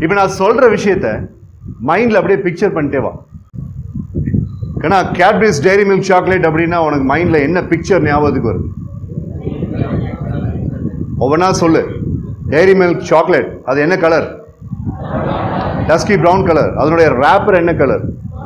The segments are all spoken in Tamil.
இப்போ நான் சொல்ற விஷயத்த மைண்ட்ல அப்படியே பிக்சர் பண்ணிட்டே வா ஏன்னா கேட்பிரிஸ் டைரி மில்க் சாக்லேட் அப்படின்னா உனக்கு மைண்ட்ல என்ன பிக்சர் ஞாபகத்துக்கு வருது ஒவ்வொன்றா சொல்லு டைரி மில்க் சாக்லேட் அது என்ன கலர் டஸ்கி பிரவுன் கலர் அதனுடைய ரேப்பர் என்ன கலர்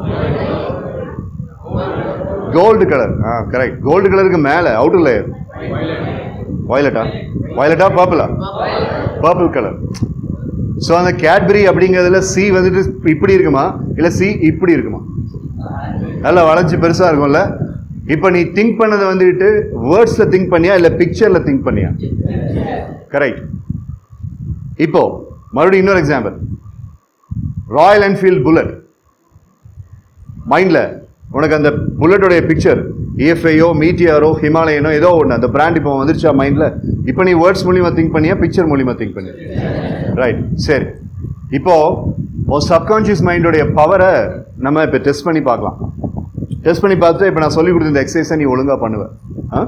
கோல்டு கலர் ஆ கரெக்ட் கோல்டு கலருக்கு மேலே அவுட்டர் லேயர் வயலட்டா வயலட்டா பர்பிளா பர்பிள் கலர் ஸோ அந்த கேட்பரி அப்படிங்கிறதுல சி வந்துட்டு இப்படி இருக்குமா இல்லை சி இப்படி இருக்குமா நல்லா வளைஞ்சு பெருசாக இருக்கும்ல இப்போ நீ திங்க் பண்ணதை வந்துட்டு வேர்ட்ஸில் திங்க் பண்ணியா இல்லை பிக்சரில் திங்க் பண்ணியா கரெக்ட் இப்போ மறுபடியும் இன்னொரு எக்ஸாம்பிள் ராயல் என்ஃபீல்ட் புல்லட் மைண்டில் உனக்கு அந்த புல்லட்டோடைய பிக்சர் ஏஎஃப்ஐயோ மீட்டியாரோ ஹிமாலயனோ ஏதோ ஒன்று அந்த பிராண்ட் இப்போ வந்துருச்சா மைண்டில் இப்போ நீ வேர்ட்ஸ் மூலியமாக திங்க் பண்ணியா பிக்சர் மூலியமாக திங்க் பண்ணியா ரைட் சரி இப்போ உன் சப்கான்ஷியஸ் மைண்டோடைய பவரை நம்ம இப்போ டெஸ்ட் பண்ணி பார்க்கலாம் டெஸ்ட் பண்ணி பார்த்து இப்போ நான் சொல்லி கொடுத்த இந்த எக்ஸசைஸை நீ ஒழுங்காக பண்ணுவ ஆ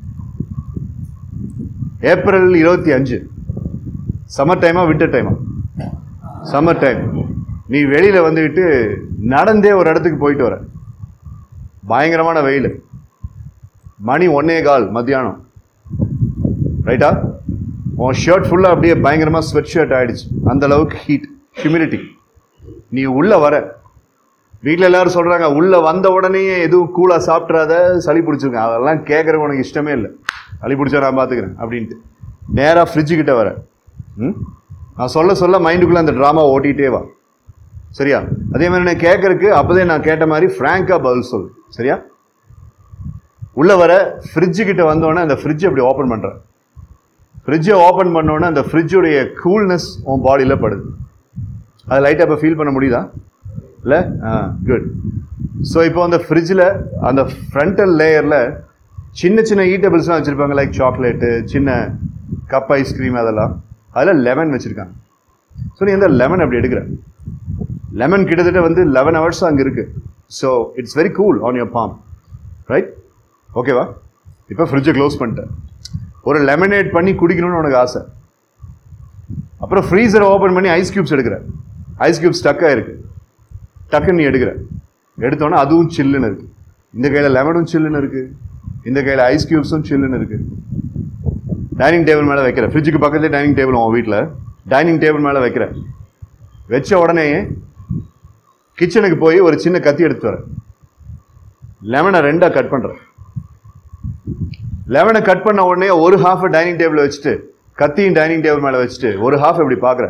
ஏப்ரல் இருபத்தி அஞ்சு சம்மர் டைமா வின்டர் டைமா சம்மர் டைம் நீ வெளியில வந்துட்டு நடந்தே ஒரு இடத்துக்கு போயிட்டு வர பயங்கரமான வெயில் மணி ஒன்னே கால் மத்தியானம் ரைட்டா உன் ஷர்ட் ஃபுல்லாக அப்படியே பயங்கரமாக ஸ்வெட் ஷர்ட் ஆயிடுச்சு அந்த அளவுக்கு ஹீட் ஹியூமிடிட்டி நீ உள்ள வர வீட்டில் எல்லாரும் சொல்றாங்க உள்ள வந்த உடனே எதுவும் கூலா சாப்பிட்றாத சளி பிடிச்சிருக்கேன் அதெல்லாம் கேட்கறதுக்கு உனக்கு இஷ்டமே இல்லை சளி பிடிச்சா நான் பார்த்துக்கிறேன் அப்படின்ட்டு நேராக ஃப்ரிட்ஜு கிட்ட வர ம் நான் சொல்ல சொல்ல மைண்டுக்குள்ளே அந்த ட்ராமா ஓட்டிகிட்டே வா சரியா அதே மாதிரி நான் கேட்கறதுக்கு அப்போதே நான் கேட்ட மாதிரி ஃப்ராங்காக பதில் சொல் சரியா உள்ள வர ஃப்ரிட்ஜு கிட்ட வந்தோடனே அந்த ஃப்ரிட்ஜை அப்படி ஓப்பன் பண்ணுறேன் ஃப்ரிட்ஜை ஓப்பன் பண்ணோன்னே அந்த ஃப்ரிட்ஜுடைய கூல்னஸ் உன் பாடியில் படுது அதை லைட்டாக இப்போ ஃபீல் பண்ண முடியுதா இல்லை ஆ குட் ஸோ இப்போ அந்த ஃப்ரிட்ஜில் அந்த ஃப்ரண்டல் லேயரில் சின்ன சின்ன ஈட்டபிள்ஸ்லாம் வச்சுருப்பாங்க லைக் சாக்லேட்டு சின்ன கப் ஐஸ்கிரீம் அதெல்லாம் அதில் லெமன் வச்சுருக்காங்க ஸோ நீ அந்த லெமன் அப்படி எடுக்கிற லெமன் கிட்டத்தட்ட வந்து லெவன் ஹவர்ஸ் அங்கே இருக்குது so it's very cool on your palm right ஓகேவா இப்போ ஃப்ரிட்ஜை க்ளோஸ் பண்ணிட்டேன் ஒரு லெமனேட் பண்ணி குடிக்கணும்னு உனக்கு ஆசை அப்புறம் ஃப்ரீசரை ஓப்பன் பண்ணி ஐஸ் கியூப்ஸ் எடுக்கிற ஐஸ் கியூப் ஸ்டக் ஆயிருக்கு டக்குன்னு நீ எடுக்கிற எடுத்தோன்னே அதுவும் சில்லுன்னு இருக்கு இந்த கையில் லெமனும் சில்லுன்னு இருக்கு இந்த கையில் ஐஸ் கியூப்ஸும் சில்லுன்னு இருக்கு டைனிங் டேபிள் மேலே வைக்கிற ஃப்ரிட்ஜுக்கு பக்கத்துலேயே டைனிங் டேபிள் உன் வீட்டில் டைனிங் டேபிள் மேலே வைக்கிற வச்ச உடனே கிச்சனுக்கு போய் ஒரு சின்ன கத்தி எடுத்து வர லெமனை ரெண்டாக கட் பண்ணுற லெமனை கட் பண்ண உடனே ஒரு ஹாஃப் டைனிங் டேபிள் வச்சுட்டு கத்தியும் டைனிங் டேபிள் மேலே வச்சுட்டு ஒரு ஹாஃப் இப்படி பார்க்குற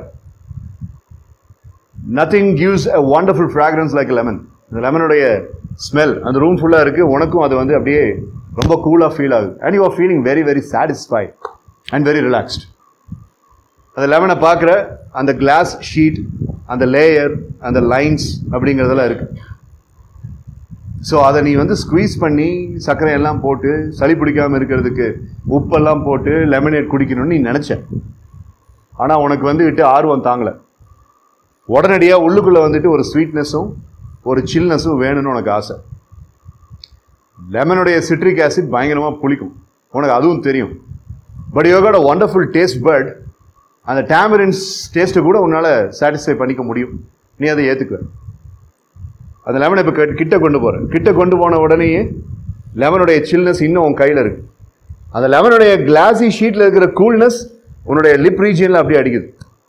nothing gives a wonderful fragrance like lemon இந்த லெமனுடைய ஸ்மெல் அந்த ரூம் ஃபுல்லாக இருக்குது உனக்கும் அது வந்து அப்படியே ரொம்ப கூலாக ஃபீல் ஆகுது and you are feeling very very satisfied and very relaxed அந்த லெமனை பார்க்குற அந்த கிளாஸ் ஷீட் அந்த லேயர் அந்த லைன்ஸ் அப்படிங்கிறதெல்லாம் இருக்கு ஸோ அதை நீ வந்து ஸ்குவீஸ் பண்ணி சர்க்கரை எல்லாம் போட்டு சளி பிடிக்காம இருக்கிறதுக்கு உப்பெல்லாம் போட்டு லெமனேட் குடிக்கணும்னு நீ நினச்ச ஆனால் உனக்கு வந்துட்டு ஆர்வம் தாங்கலை உடனடியாக உள்ளுக்குள்ளே வந்துட்டு ஒரு ஸ்வீட்னஸும் ஒரு சில்னஸும் வேணும்னு உனக்கு ஆசை லெமனுடைய சிட்ரிக் ஆசிட் பயங்கரமாக புளிக்கும் உனக்கு அதுவும் தெரியும் but you got a wonderful taste but அந்த டேமரின்ஸ் டேஸ்ட்டை கூட உன்னால் சாட்டிஸ்ஃபை பண்ணிக்க முடியும் நீ அதை ஏற்றுக்குவ அந்த லெமனை இப்போ கிட்ட கொண்டு போகிற கிட்ட கொண்டு போன உடனேயே லெமனுடைய சில்னஸ் இன்னும் உன் கையில் இருக்கு அந்த லெமனுடைய கிளாஸி ஷீட்டில் இருக்கிற கூல்னஸ் உன்னுடைய லிப் ரீஜியனில் அப்படியே அடிக்குது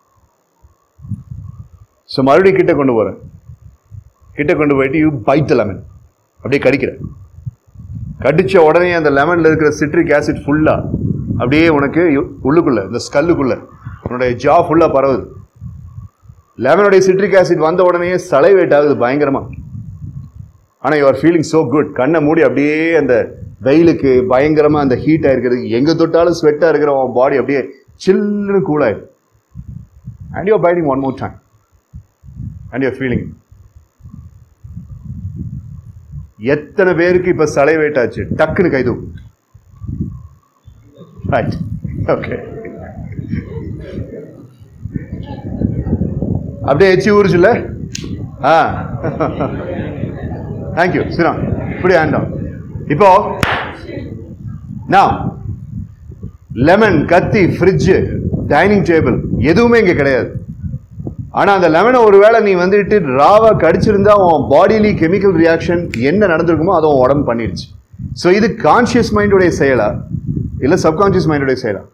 ஸோ மறுபடியும் கிட்ட கொண்டு போகிறேன் கிட்ட கொண்டு போயிட்டு யூ பைட் த லெமன் அப்படியே கடிக்கிற கடிச்ச உடனே அந்த லெமனில் இருக்கிற சிட்ரிக் ஆசிட் ஃபுல்லாக அப்படியே உனக்கு யு- உள்ளுக்குள்ள இந்த ஸ்கல்லுக்குள்ள உன்னுடைய ஜா ஃபுல்லாக பரவுது லெமனுடைய சிட்ரிக் ஆசிட் வந்த உடனே சலைவேட் ஆகுது பயங்கரமா ஆனால் you are feeling so good கண்ணை மூடி அப்படியே அந்த வெயிலுக்கு பயங்கரமா அந்த ஹீட் ஆயிருக்கிறதுக்கு எங்க தொட்டாலும் ஸ்வெட்டாக இருக்கிற உன் பாடி அப்படியே சில்லுன்னு கூல் ஆயிடும் and you biting one more time and you're feeling எத்தனை பேருக்கு இப்ப சலைவேட் ஆச்சு டக்குன்னு கைது ரைட் ஓகே அப்படியே எச்சி ஊறுச்சுல்ல ஆ தேங்க்யூ சிரம் இப்படி ஆண்டோம் இப்போ நான் லெமன் கத்தி ஃப்ரிட்ஜு டைனிங் டேபிள் எதுவுமே இங்கே கிடையாது ஆனால் அந்த லெமனை ஒருவேளை நீ வந்துட்டு ராவா கடிச்சிருந்தா உன் பாடியிலி கெமிக்கல் ரியாக்ஷன் என்ன நடந்திருக்குமோ அதை உன் உடம்பு பண்ணிடுச்சு ஸோ இது கான்ஷியஸ் மைண்டுடைய செயலா இல்லை சப்கான்ஷியஸ் மைண்டுடைய செயலா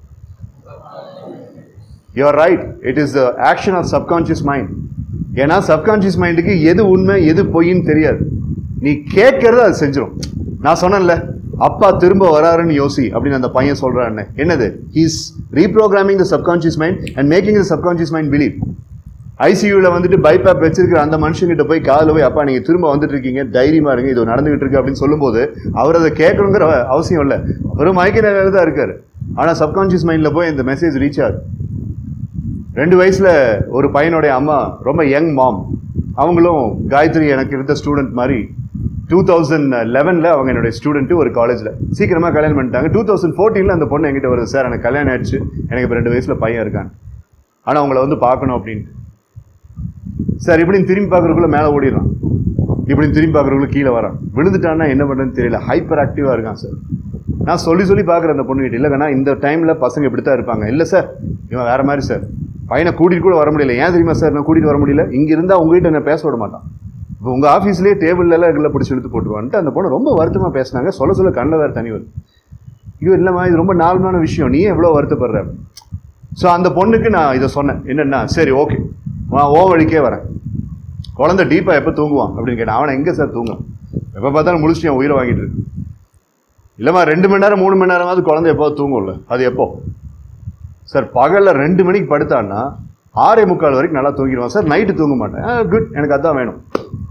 you are right it is the action of subconscious mind ஏன்னா சப்கான்ஷியஸ் மைண்டுக்கு எது உண்மை எது பொய்ன்னு தெரியாது நீ கேட்கறத அது செஞ்சிடும் நான் சொன்னேன்ல அப்பா திரும்ப வராருன்னு யோசி அப்படின்னு அந்த பையன் சொல்றான்னு என்னது he's reprogramming the subconscious mind and making the subconscious mind believe ஐசியூவில் வந்துட்டு பைப்பேப் வச்சிருக்கிற அந்த மனுஷங்கிட்ட போய் காதில் போய் அப்பா நீங்கள் திரும்ப வந்துட்டு இருக்கீங்க தைரியமா இருங்க இது நடந்துகிட்டு இருக்கு அப்படின்னு சொல்லும்போது அவர் அதை கேட்கணுங்கிற அவசியம் இல்லை அவரும் மயக்க நிலையில தான் இருக்காரு ஆனால் சப்கான்ஷியஸ் மைண்டில் போய் இந்த மெசேஜ் ரீச் ஆகுது ரெண்டு வயசுல ஒரு பையனுடைய அம்மா ரொம்ப யங் மாம் அவங்களும் காயத்ரி எனக்கு இருந்த ஸ்டூடெண்ட் மாதிரி டூ தௌசண்ட் லெவனில் அவங்க என்னுடைய ஸ்டூடெண்ட்டு ஒரு காலேஜில் சீக்கிரமாக கல்யாணம் பண்ணிட்டாங்க டூ தௌசண்ட் ஃபோர்டீனில் அந்த பொண்ணு என்கிட்ட வருது சார் எனக்கு கல்யாணம் ஆயிடுச்சு எனக்கு இப்போ ரெண்டு வயசில் பையன் இருக்கான் ஆனால் அவங்கள வந்து பார்க்கணும் அப்படின்ட்டு சார் இப்படின்னு திரும்பி பார்க்குறதுக்குள்ள மேலே ஓடிடுறான் இப்படின்னு திரும்பி பார்க்குறதுக்குள்ள கீழே வரான் விழுந்துட்டான்னா என்ன பண்ணுறதுன்னு தெரியல ஹைப்பர் ஆக்டிவாக இருக்கான் சார் நான் சொல்லி சொல்லி பார்க்குறேன் அந்த பொண்ணுகிட்ட இல்லை வேணா இந்த டைமில் பசங்க இப்படி தான் இருப்பாங்க இல்லை சார் இவன் வேற மாதிரி சார் பையனை கூட்டிகிட்டு கூட வர முடியல ஏன் தெரியுமா சார் நான் கூட்டிகிட்டு வர முடியல இங்கே இருந்தால் உங்ககிட்ட என்ன பேச விட மாட்டான் இப்போ உங்கள் ஆஃபீஸ்லேயே டேபிள்ல எல்லாம் எல்லாம் பிடிச்சி இழுத்து போட்டுருவான்ட்டு அந்த பொண்ணு ரொம்ப வருத்தமாக பேசினாங்க சொல்ல சொல்ல கண்ணில் வேறு தனி வருது ஐயோ இல்லைம்மா இது ரொம்ப நார்மலான விஷயம் நீ எவ்வளோ வருத்தப்படுற ஸோ அந்த பொண்ணுக்கு நான் இதை சொன்னேன் என்னென்னா சரி ஓகே நான் ஓ வழிக்கே வரேன் குழந்தை டீப்பாக எப்போ தூங்குவான் அப்படின்னு கேட்டேன் அவனை எங்கே சார் தூங்குவான் எப்போ பார்த்தாலும் முழிச்சு என் உயிரை வாங்கிட்டு இருக்கு இல்லைம்மா ரெண்டு மணி நேரம் மூணு மணி நேரமாவது குழந்தை எப்போ தூங்கும்ல அது எப்போ சார் பகலில் ரெண்டு மணிக்கு படுத்தான்னா ஆறே முக்கால் வரைக்கும் நல்லா தூங்கிடுவான் சார் நைட்டு தூங்க மாட்டேன் குட் எனக்கு அதான் வேணும்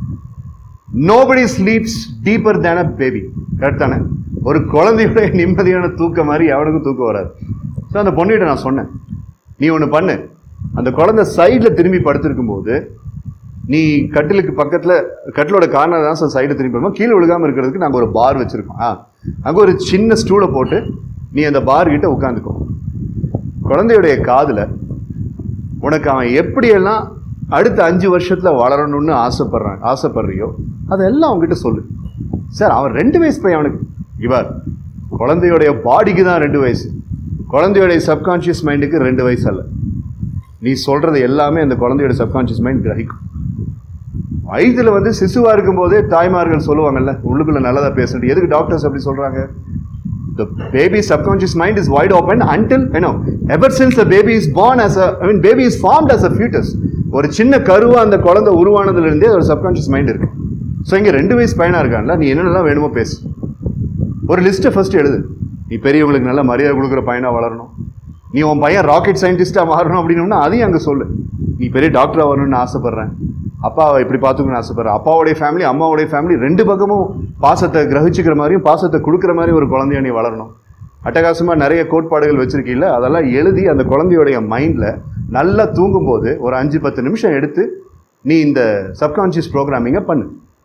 nobody sleeps deeper than a baby correct தானே ஒரு குழந்தையோட நிம்மதியான தூக்கம் மாதிரி எவனுக்கும் தூக்கம் வராது ஸோ அந்த பொண்ணுகிட்ட நான் சொன்னேன் நீ ஒன்று பண்ணு அந்த குழந்தை சைடில் திரும்பி படுத்திருக்கும் போது நீ கட்டிலுக்கு பக்கத்தில் கட்டிலோட கார்னர் தான் சார் சைடு திரும்பி போடுவோம் கீழே விழுகாமல் இருக்கிறதுக்கு நாங்கள் ஒரு பார் வச்சுருக்கோம் ஆ அங்கே ஒரு சின்ன ஸ்டூலை போட்டு நீ அந்த பார் கிட்ட உட்காந்துக்கோ குழந்தையுடைய காதில் உனக்கு அவன் எப்படியெல்லாம் அடுத்த அஞ்சு வருஷத்துல வளரணும்னு ஆசைப்படுறான் ஆசைப்படுறியோ அதெல்லாம் அவன்கிட்ட சொல்லு சார் அவன் ரெண்டு வயசு பையன் அவனுக்கு இவர் குழந்தையுடைய பாடிக்கு தான் ரெண்டு வயசு குழந்தையுடைய சப்கான்ஷியஸ் மைண்டுக்கு ரெண்டு வயசு அல்ல நீ சொல்றது எல்லாமே அந்த குழந்தையோட சப்கான்ஷியஸ் மைண்ட் கிரகிக்கும் வயிற்றுல வந்து சிசுவா இருக்கும்போதே தாய்மார்கள் சொல்லுவாங்கல்ல உள்ளுக்குள்ள நல்லதா பேசுறது எதுக்கு டாக்டர்ஸ் அப்படி சொல்றாங்க the baby's subconscious mind is wide open until you know ever since the baby is born as a i mean baby is formed as a fetus ஒரு சின்ன கருவா அந்த குழந்தை உருவானதுல இருந்தே ஒரு சப்கான்ஷியஸ் மைண்ட் இருக்கு ஸோ இங்க ரெண்டு வயசு பையனா இருக்கான்ல நீ என்னென்னலாம் வேணுமோ பேசு ஒரு லிஸ்ட்டை ஃபர்ஸ்ட் எழுது நீ பெரியவங்களுக்கு நல்ல மரியாதை கொடுக்குற பையனா வளரணும் நீ உன் பையன் ராக்கெட் சயின்டிஸ்டா மாறணும் அப்படின்னா அதையும் அங்கே சொல்லு நீ பெரிய டாக்டரா வரணும்னு ஆசைப்படுறேன் அப்பாவை இப்படி பார்த்துக்கணும்னு ஆசைப்படுறேன் அப்பாவுடைய ஃபேமிலி அம்மாவுடைய ஃபேமிலி ரெண்டு பக்கமும் பாசத்தை கிரகிச்சுக்கிற மாதிரியும் பாசத்தை கொடுக்குற மாதிரி ஒரு குழந்தைய நீ வளரணும் அட்டகாசமா நிறைய கோட்பாடுகள் வச்சிருக்கீல்ல அதெல்லாம் எழுதி அந்த குழந்தையோடைய மைண்ட்ல நல்லா தூங்கும்போது ஒரு அஞ்சு பத்து நிமிஷம் எடுத்து நீ இந்த சப்கான்ஷியஸ் ப்ரோக்ராமிங்கை பண்ணு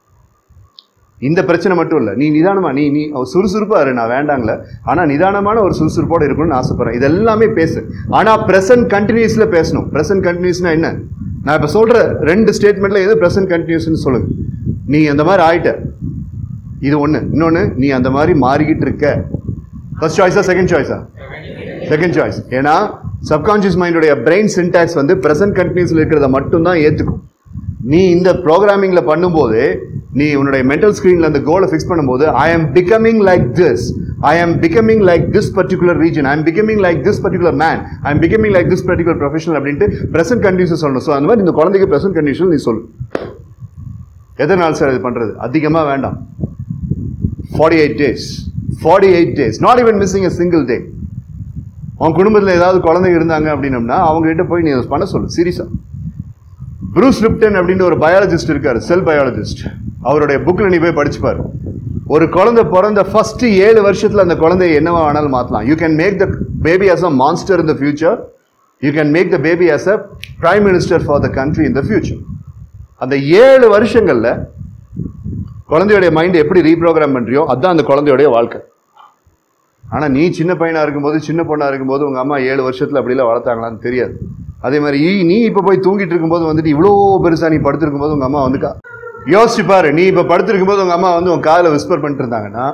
இந்த பிரச்சனை மட்டும் இல்லை நீ நிதானமா நீ நீ சுறுசுறுப்பா இரு நான் வேண்டாங்கள ஆனா நிதானமான ஒரு சுறுசுறுப்போட இருக்கணும்னு ஆசைப்படுறேன் இது எல்லாமே பேசு ஆனா பிரசன்ட் கண்டினியூஸ்ல பேசணும் பிரசன்ட் கண்டினியூஸ்னா என்ன நான் இப்ப சொல்ற ரெண்டு ஸ்டேட்மெண்ட்ல எது பிரசன்ட் கண்டினியூஸ்னு சொல்லுங்க நீ அந்த மாதிரி ஆயிட்ட இது ஒண்ணு இன்னொன்னு நீ அந்த மாதிரி மாறிக்கிட்டு இருக்க ஃபர்ஸ்ட் சாய்ஸா செகண்ட் சாய்ஸா செகண்ட் சாய்ஸ் ஏன்னா சப்கான்ஷியஸ் மைண்டுடைய பிரெயின் சின்டாக்ஸ் வந்து பிரசன்ட் கண்டினியூஸ்ல இருக்கிறத மட்டும்தான் ஏத்துக்கும் நீ இந்த ப்ரோக்ராமிங்ல பண்ணும்போது நீ உன்னுடைய மென்டல் ஸ்கிரீன்ல அந்த கோலை ஃபிக்ஸ் பண்ணும்போது I am becoming like this I am becoming like this particular region I am becoming like this particular man I am becoming like this particular professional அப்படின்ட்டு பிரசன்ட் கண்டிஷன் சொல்லணும் ஸோ அந்த மாதிரி இந்த குழந்தைக்கு பிரசன்ட் கண்டிஷன் நீ சொல்லு எத்தனை நாள் சார் இது பண்றது அதிகமாக வேண்டாம் forty eight days forty eight days not even missing a single day உன் குடும்பத்தில் ஏதாவது குழந்தைங்க இருந்தாங்க அப்படின்னம்னா அவங்க கிட்ட போய் நீ அதை பண்ண சொல்லு சீரியஸா ப்ரூஸ் லிப்டன் அப்படின்ற ஒரு பயாலஜிஸ்ட் இருக்காரு செல் பயாலஜிஸ்ட் அவருடைய புக்கில் நீ போய் படிச்சுப்பாரு ஒரு குழந்தை பிறந்த ஃபர்ஸ்ட் ஏழு வருஷத்துல அந்த குழந்தைய என்னவா வேணாலும் மாற்றலாம் you can make the baby as a monster in the future you can make the baby as a prime minister for the country in the future அந்த ஏழு வருஷங்கள்ல குழந்தையோடைய மைண்ட் எப்படி ரீப்ரோக்ராம் பண்றியோ அதுதான் அந்த குழந்தையோடைய வாழ்க்கை ஆனா நீ சின்ன பையனா இருக்கும்போது சின்ன பொண்ணா இருக்கும்போது உங்க அம்மா ஏழு வருஷத்துல அப்படிலாம் வளர்த்தாங்களான்னு தெரியாது அதே மாதிரி ஈ- நீ இப்ப போய் தூங்கிட்டு இருக்கும்போது வந்துட்டு இவ்வளோ பெருசா நீ படுத்திருக்கும் போது உங்க அம்மா வந்துக்கா யோசிச்சு பாரு நீ இப்ப படுத்திருக்கும் போது உங்க அம்மா வந்து உன் காதுல விஸ்பர் பண்ணிட்டு இருந்தாங்கன்னா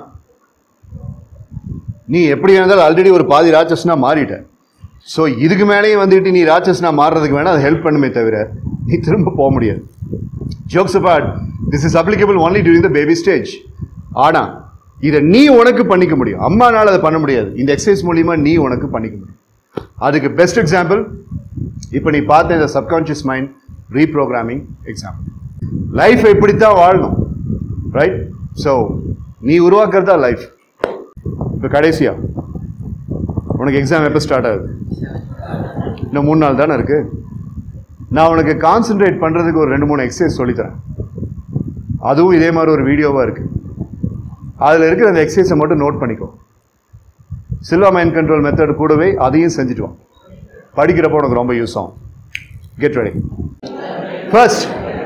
நீ எப்படி இருந்தாலும் ஆல்ரெடி ஒரு பாதி ராட்சஸ்னா மாறிட்ட ஸோ இதுக்கு மேலேயும் வந்துட்டு நீ ராட்சஸ்னா மாறுறதுக்கு வேணா அது ஹெல்ப் பண்ணுமே தவிர நீ திரும்ப போக முடியாது jokes apart this is applicable only during the baby stage ஆனா இதை நீ உனக்கு பண்ணிக்க முடியும் அம்மானால அதை பண்ண முடியாது இந்த எக்ஸசைஸ் மூலியமா நீ உனக்கு பண்ணிக்க முடியும் அதுக்கு பெஸ்ட் எக்ஸாம்பிள் இப்போ நீ பார்த்த இந்த subconscious mind reprogramming example life இப்படித்தான் வாழணும் ரைட் ஸோ நீ உருவாக்குறது தான் லைஃப் இப்போ கடைசியா உனக்கு எக்ஸாம் எப்போ ஸ்டார்ட் ஆகுது இன்னும் மூணு நாள் தானே இருக்கு நான் உனக்கு கான்சென்ட்ரேட் பண்ணுறதுக்கு ஒரு ரெண்டு மூணு எக்ஸசைஸ் சொல்லித்தரேன் அதுவும் இதே மாதிரி ஒரு வீடியோவாக இருக்கு அதில் இருக்கிற அந்த எக்ஸசைஸை மட்டும் நோட் பண்ணிக்கோ சில்வா மைண்ட் கண்ட்ரோல் மெத்தட் கூடவே அதையும் செஞ்சுட்டு வா படிக்கிறப்போ உனக்கு ரொம்ப யூஸ் ஆகும் get ready first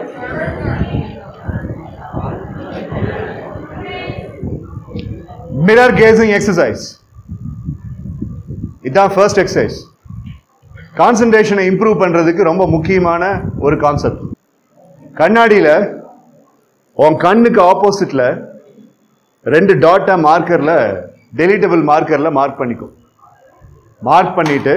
mirror gazing exercise இதுதான் ஃபர்ஸ்ட் எக்ஸசைஸ் கான்சன்ட்ரேஷனை இம்ப்ரூவ் பண்றதுக்கு ரொம்ப முக்கியமான ஒரு கான்செப்ட் கண்ணாடியில உன் கண்ணுக்கு ஆப்போசிட்ல ரெண்டு டாட்டா மார்க்கர்ல டெலிட்டபிள் மார்க்கர்ல மார்க் பண்ணிக்கோ மார்க் பண்ணிட்டு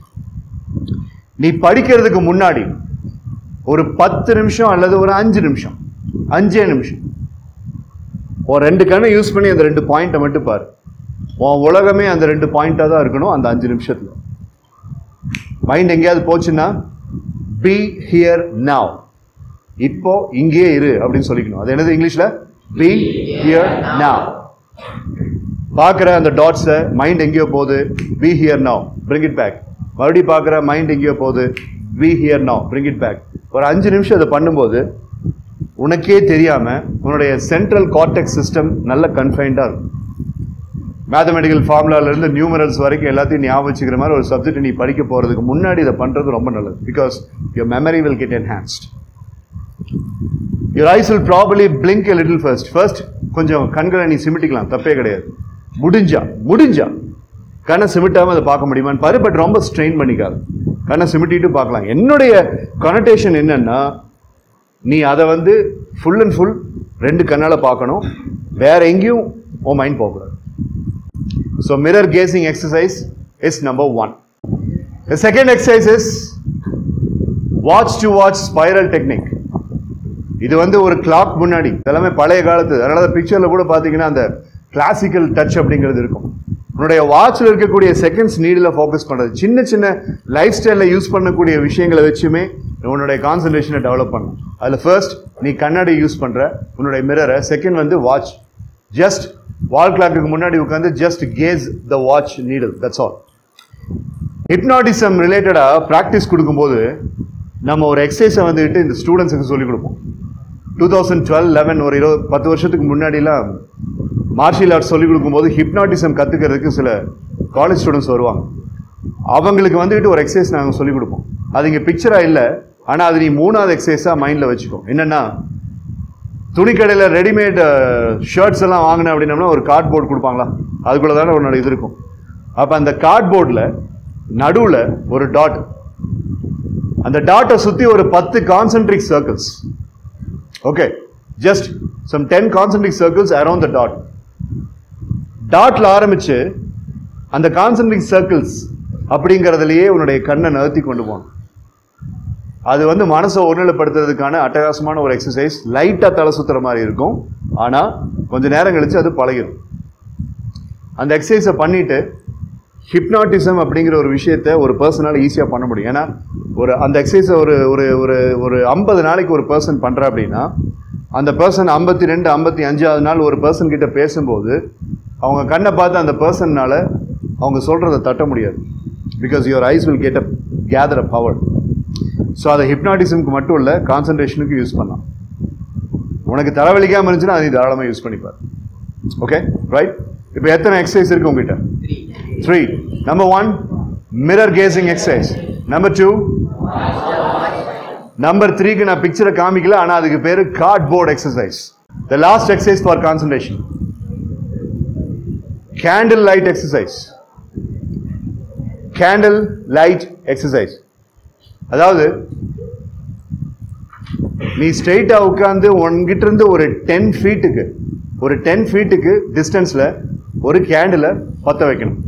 நீ படிக்கிறதுக்கு முன்னாடி ஒரு பத்து நிமிஷம் அல்லது ஒரு அஞ்சு நிமிஷம் அஞ்சே நிமிஷம் உன் ரெண்டு கண்ணை யூஸ் பண்ணி அந்த ரெண்டு பாயிண்ட்டை மட்டும் பாரு உன் உலகமே அந்த ரெண்டு பாயிண்டாக தான் இருக்கணும் அந்த அஞ்சு நிமிஷத்தில் மைண்ட் எங்கேயாவது போச்சுன்னா பி ஹியர் நவ் இப்போ இங்கேயே இரு அப்படின்னு சொல்லிக்கணும் அது என்னது இங்கிலீஷ்ல பி ஹியர் நவ் பார்க்குற அந்த டாட்ஸை மைண்ட் எங்கேயோ போகுது be here now bring it back மறுபடியும் பார்க்குற மைண்ட் எங்கேயோ போகுது be here now bring it back ஒரு அஞ்சு நிமிஷம் அதை பண்ணும்போது உனக்கே தெரியாம உன்னுடைய சென்ட்ரல் கார்டெக்ஸ் சிஸ்டம் நல்ல கன்ஃபைண்டாக இருக்கும் மேத்தமெட்டிக்கல் ஃபார்முலாலேருந்து நியூமரல்ஸ் வரைக்கும் எல்லாத்தையும் ஞாபகம் வச்சுக்கிற மாதிரி ஒரு சப்ஜெக்ட் நீ படிக்க போகிறதுக்கு முன்னாடி இதை பண்ணுறது ரொம்ப நல்லது because your memory will get enhanced your eyes will probably blink a little first first கொஞ்சம் கண்களை நீ சிமிட்டிக்கலாம் தப்பே கிடையாது முடிஞ்சா முடிஞ்சா கண்ணை சிமிட்டாமல் அதை பார்க்க முடியுமான்னு பாரு பட் ரொம்ப ஸ்ட்ரெயின் பண்ணிக்காது கண்ணை சிமிட்டிட்டு பார்க்கலாம் என்னுடைய கனெக்டேஷன் என்னன்னா நீ அதை வந்து ஃபுல் அண்ட் ஃபுல் ரெண்டு கண்ணால் பார்க்கணும் வேற எங்கேயும் உன் மைண்ட் போகக்கூடாது so mirror gazing exercise is number one The second exercise is watch to watch spiral technique. இது வந்து ஒரு கிளாக் முன்னாடி எல்லாமே பழைய காலத்து அதனால பிக்சர்ல கூட பாத்தீங்கன்னா அந்த கிளாசிக்கல் டச் அப்படிங்கிறது இருக்கும் உன்னுடைய வாட்ச்ல இருக்கக்கூடிய செகண்ட்ஸ் நீடில் ஃபோக்கஸ் பண்றது சின்ன சின்ன லைஃப் ஸ்டைலில் யூஸ் பண்ணக்கூடிய விஷயங்களை வச்சுமே உன்னுடைய கான்சன்ட்ரேஷனை டெவலப் பண்ணும் அதில் ஃபர்ஸ்ட் நீ கண்ணாடி யூஸ் பண்ற உன்னுடைய மிரரை செகண்ட் வந்து வாட்ச் ஜஸ்ட் வால் கிளாக்கு முன்னாடி உட்காந்து just gaze the watch needle that's all hypnotism ரிலேட்டடாக ப்ராக்டிஸ் கொடுக்கும்போது நம்ம ஒரு எக்ஸசைஸை வந்துட்டு இந்த ஸ்டூடெண்ட்ஸுக்கு சொல்லிக் கொடுப்போம் டூ தௌசண்ட் டுவெல் லெவன் ஒரு இருபது பத்து வருஷத்துக்கு முன்னாடிலாம் மார்ஷியல் ஆர்ட்ஸ் சொல்லிக் கொடுக்கும்போது ஹிப்னாட்டிசம் கற்றுக்கிறதுக்கு சில காலேஜ் ஸ்டூடெண்ட்ஸ் வருவாங்க அவங்களுக்கு வந்துட்டு ஒரு எக்ஸசைஸ் நாங்கள் சொல்லிக் கொடுப்போம் அது இங்கே பிக்சராக இல்லை ஆனால் அது நீ மூணாவது எக்ஸசைஸாக மைண்டில் வச்சுக்கோ என்னென்னா துணிக்கடையில் ரெடிமேட் ஷர்ட்ஸ் எல்லாம் வாங்கினேன் அப்படின்னம்னா ஒரு கார்ட் போர்டு கொடுப்பாங்களா அதுக்குள்ளே தானே உன்னோட இது இருக்கும் அப்போ அந்த கார்ட் போர்டில் நடுவில் ஒரு டாட் அந்த டாட்டை சுற்றி ஒரு பத்து concentric circles okay just some ten concentric circles around the dot டாட்ல ஆரம்பிச்சு அந்த கான்சென்ட்ரிக் சர்க்கிள்ஸ் அப்படிங்கிறதுலயே உன்னுடைய கண்ணை நகர்த்தி கொண்டு போகணும் அது வந்து மனசை ஒருநிலைப்படுத்துறதுக்கான அட்டகாசமான ஒரு எக்ஸசைஸ் லைட்டாக தலை சுத்துற மாதிரி இருக்கும் ஆனால் கொஞ்ச நேரம் கழிச்சு அது பழகிடும் அந்த எக்ஸசைஸை பண்ணிட்டு ஹிப்னாட்டிசம் அப்படிங்கிற ஒரு விஷயத்த ஒரு பர்சனால ஈஸியாக பண்ண முடியும் ஏன்னா ஒரு அந்த எக்ஸசைஸை ஒரு ஒரு ஒரு ஒரு ஐம்பது நாளைக்கு ஒரு பர்சன் பண்ணுறா அப்படின்னா அந்த பர்சன் ஐம்பத்தி ரெண்டு ஐம்பத்தி அஞ்சாவது நாள் ஒரு பர்சன் கிட்ட பேசும்போது அவங்க கண்ணை பார்த்து அந்த பர்சன்னால அவங்க சொல்கிறத தட்ட முடியாது because your eyes will get a gather a power so அதை ஹிப்னாட்டிசம்க்கு மட்டும் இல்லை கான்சன்ட்ரேஷனுக்கு யூஸ் பண்ணலாம் உனக்கு தலைவலிக்காமல் இருந்துச்சுன்னா அதை தாராளமாக யூஸ் பண்ணிப்பார் ஓகே ரைட் இப்போ எத்தனை எக்ஸசைஸ் இருக்கு உங்ககிட்ட three number one mirror gazing exercise number two number த்ரீக்கு நான் பிக்சரை காமிக்கல ஆனால் அதுக்கு பேர் cardboard exercise the last exercise for concentration candle light exercise candle light exercise அதாவது நீ ஸ்ட்ரெயிட்டாக உட்காந்து உன்கிட்ட இருந்து ஒரு டென் ஃபீட்டுக்கு ஒரு டென் ஃபீட்டுக்கு டிஸ்டன்ஸில் ஒரு கேண்டிலை பற்ற வைக்கணும்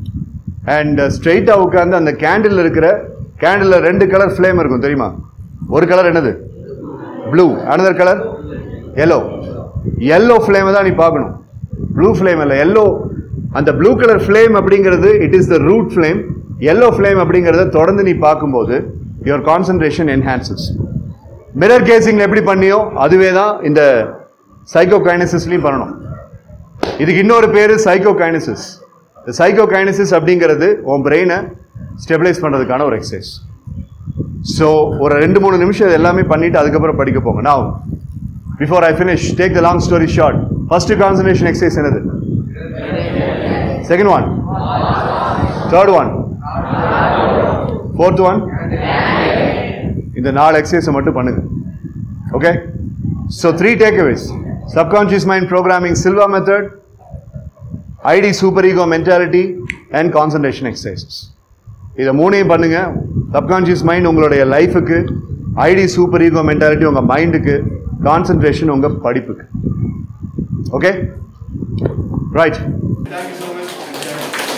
அண்ட் ஸ்ட்ரெயிட்டாக உட்காந்து அந்த கேண்டில் இருக்கிற கேண்டில் ரெண்டு கலர் ஃப்ளேம் இருக்கும் தெரியுமா ஒரு கலர் என்னது blue another colour yellow yellow ஃப்ளேமை தான் நீ பார்க்கணும் ப்ளூ ஃப்ளேம் இல்லை yellow அந்த ப்ளூ கலர் ஃப்ளேம் அப்படிங்கிறது it is the root flame yellow flame அப்படிங்கிறத தொடர்ந்து நீ பார்க்கும்போது your concentration enhances mirror gazing எப்படி பண்ணியோ அதுவே தான் இந்த சைக்கோ கைனசிஸ்லையும் பண்ணணும் இதுக்கு இன்னொரு பேர் சைக்கோ கைனசிஸ் இந்த சைக்கோ கைனசிஸ் அப்படிங்கிறது உன் பிரெயினை ஸ்டெபிலைஸ் பண்ணுறதுக்கான ஒரு எக்ஸசைஸ் ஸோ ஒரு ரெண்டு மூணு நிமிஷம் இது எல்லாமே பண்ணிட்டு அதுக்கப்புறம் படிக்க போங்க நான் before I finish take the long story short first concentration exercise என்னது second one third one fourth one இந்த நாலு எக்ஸசைஸை மட்டும் பண்ணுங்க okay so three takeaways subconscious mind programming Silva method id super ego mentality and concentration exercises இதை மூணையும் பண்ணுங்க சப்கான்ஷியஸ் மைண்ட் உங்களுடைய லைஃபுக்கு ஐடி சூப்பர் ஈகோ மென்டாலிட்டி உங்கள் மைண்டுக்கு கான்சன்ட்ரேஷன் உங்கள் படிப்புக்கு okay right Thank you so much.